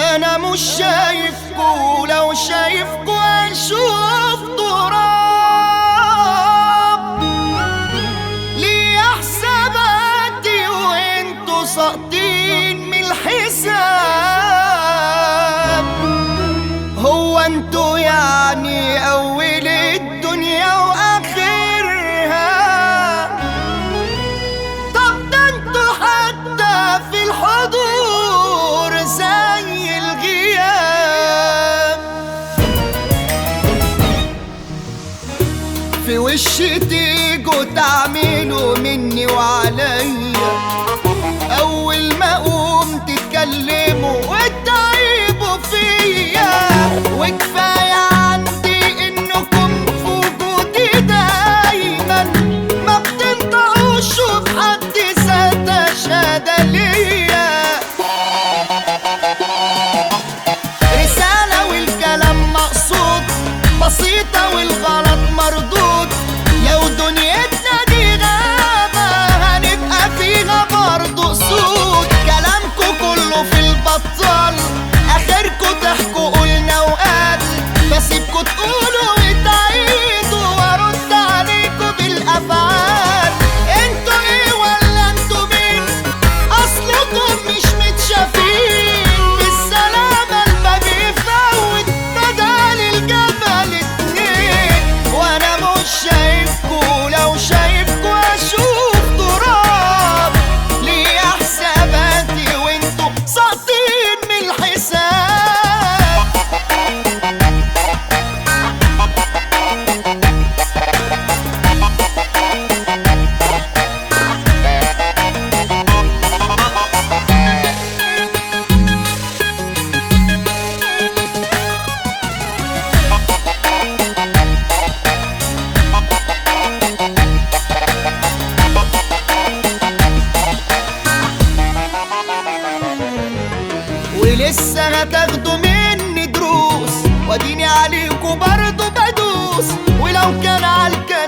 انا مش شايفكو لو شايفكو اشوف تراب ليه حساباتي وانتو ساقطين من الحساب هو انتو يعني اول الدنيا واخرها طب ده انتوا حتى في الحضور زي الغياب في وش تيجوا تعملوا مني وعليا اول ما اقوم تتكلموا وتعيبوا فيا وكفايه عندي انكم في وجودي دايما ما بتنطقوش وفي حد ذاتها شهاده ليا رسالة والكلام مقصود بسيطة والغلط مردود لو دنيتنا دي غابة هنبقى فيها برضه سود كلامكو كله في البطال آخركو تحكوا قلنا وقال بسيبكوا تقولوا وتعيدوا وارد عليكوا بالأفعال انتوا ايه ولا انتوا مين اصلكم مش متشافين بالسلامة الباب يفوت بدل الجبل اتنين وانا مش شايفكو لو شايفكو اشوف تراب ليه حساباتي وانتوا ساقطين من الحساب ولسه هتاخدوا مني دروس واديني عليكوا برضه بدوس ولو كان عالكلام